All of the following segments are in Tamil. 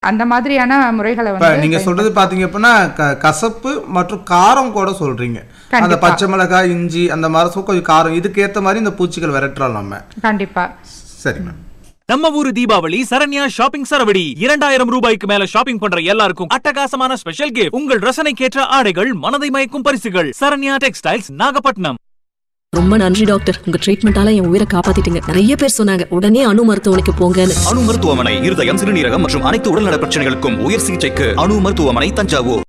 அந்த மாதிரியான முறைகளை இப்ப வந்து நீங்க சொல்றது பாத்தீங்க அப்படின்னா க- கசப்பு மற்றும் காரம் கூட சொல்றீங்க அந்த கண்டிப்பா. பச்சை மிளகாய் இஞ்சி அந்த மாதிரி சொ- கொஞ்சம் காரம் இதுக்கு ஏத்த மாதிரி இந்த பூச்சிகள் விரட்டுறோம் நம்ம கண்டிப்பா சரி மேம் நம்ம ஊரு தீபாவளி சரண்யா ஷாப்பிங் சரவடி இரண்டாயிரம் ரூபாய்க்கு மேல ஷாப்பிங் பண்ற எல்லாருக்கும் அட்டகாசமான ஸ்பெஷல் gift உங்கள் ரசனைக்கேற்ற ஆடைகள் மனதை மயக்கும் பரிசுகள் சரண்யா டெக்ஸ்டைல்ஸ் நாகப்பட்டினம் ரொம்ப நன்றி டாக்டர் உங்க ட்ரீட்மெண்டால என் உயிரை காப்பாத்திட்டீங்க நிறைய பேர் சொன்னாங்க உடனே அணு மருத்துவமனைக்கு போங்கன்னு அணு மருத்துவமனை இருதயம் சிறுநீரகம் மற்றும் அனைத்து உடல்நல பிரச்சனைகளுக்கும் உயர் சிகிச்சைக்கு அணு மருத்துவமனை தஞ்சாவூர்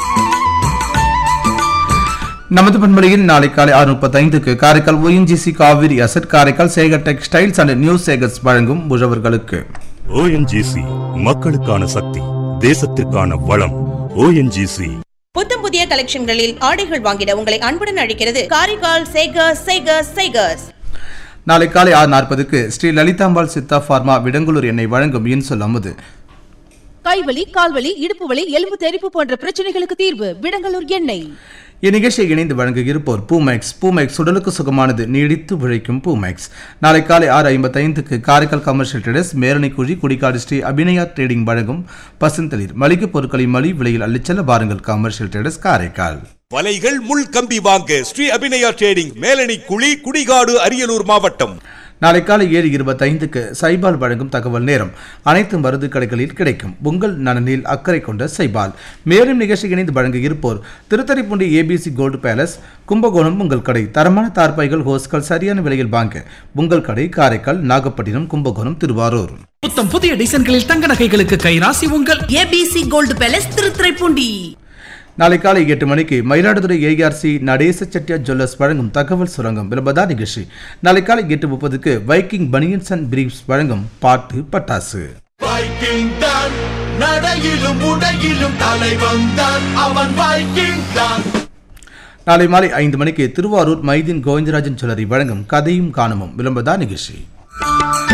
நமது பண்பலையில் நாளை காலை ஆறு முப்பத்தைந்துக்கு Karaikal ONGC Kaveri asset Karaikal Sekar textiles and new Sekars வழங்கும் உழவர்களுக்கு ஓஎன்ஜிசி மக்களுக்கான சக்தி தேசத்திற்கான வளம் ஓஎன்ஜிசி புத்தம் புதிய கலெக்ஷன்களில் ஆடைகள் வாங்கிட உங்களை அன்புடன் அழைக்கிறது காரைக்கால் சேகர்ஸ் சேகர்ஸ் சேகர்ஸ் நாளை காலை ஆறு நாற்பதுக்கு ஸ்ரீ லலிதாம்பாள் சித்தா ஃபார்மா விடங்குளூர் எண்ணெய் வழங்கும் இன்சொல் அமுது கைவலி கால்வலி இடுப்பு வலி எலும்பு தெறிப்பு போன்ற பிரச்சனைகளுக்கு தீர்வு விடங்கலூர் எண்ணெய் இந்நிகழ்ச்சியை இணைந்து வழங்க இருப்போர் பூமேக்ஸ் பூமேக்ஸ் உடலுக்கு சுகமானது நீடித்து உழைக்கும் பூமேக்ஸ் நாளை காலை ஆறு ஐம்பத்தைந்துக்கு Karaikal commercial traders Meranikuzhi Kudikkadu Shri Abhinaya trading வழங்கும் பசுந்தளிர் மளிகை பொருட்களை மலி விலையில் அள்ளிச்செல்ல பாருங்கள் கமர்ஷியல் ட்ரேடர்ஸ் காரைக்கால் வலைகள் முள் கம்பி வாங்க ஸ்ரீ அபிநயா ட்ரேடிங் மேலணி குழி குடிகாடு அரியலூர் மாவட்டம் நாளை காலை ஏழு இருபத்தைந்துக்கு சைபால் வழங்கும் தகவல் நேரம் அனைத்து மருந்து கடைகளில் கிடைக்கும் உங்கள் நலனில் அக்கறை கொண்ட சைபால் மேலும் நிகழ்ச்சி இணைந்து வழங்க இருப்போர் Thiruthuraipoondi ABC gold palace Kumbakonam உங்கள் கடை தரமான தார்பாய்கள் ஹோஸ்கள் சரியான விலையில் வாங்க உங்கள் கடை காரைக்கால் நாகப்பட்டினம் கும்பகோணம் திருவாரூர் புத்தம் புதிய டிசைன்களில் தங்க நகைகளுக்கு கைராசி உங்கள் ஏபிசி கோல்டு பேலஸ் திருத்துறைப்பூண்டி நாளை காலை எட்டு மணிக்கு மயிலாடுதுறை ஏஆர்சி நடேச செட்டியார் ஜுவல்லர்ஸ் வழங்கும் தகவல் சுரங்கம் விளம்பதா நிகழ்ச்சி நாளை காலை எட்டு முப்பதுக்கு வைக்கிங் பனியன்ஸ் அண்ட் பிரீப்ஸ் வழங்கும் பாட்டு பட்டாசு வைக்கிங் தான் நடையிலும் உடையிலும் தலைவன் தான் அவன் வைக்கிங் தான் நாளை மாலை ஐந்து மணிக்கு திருவாரூர் மைதீன் கோவிந்தராஜன் ஜுவல்லரி வழங்கும் கதையும் காணமும் விளம்பதா நிகழ்ச்சி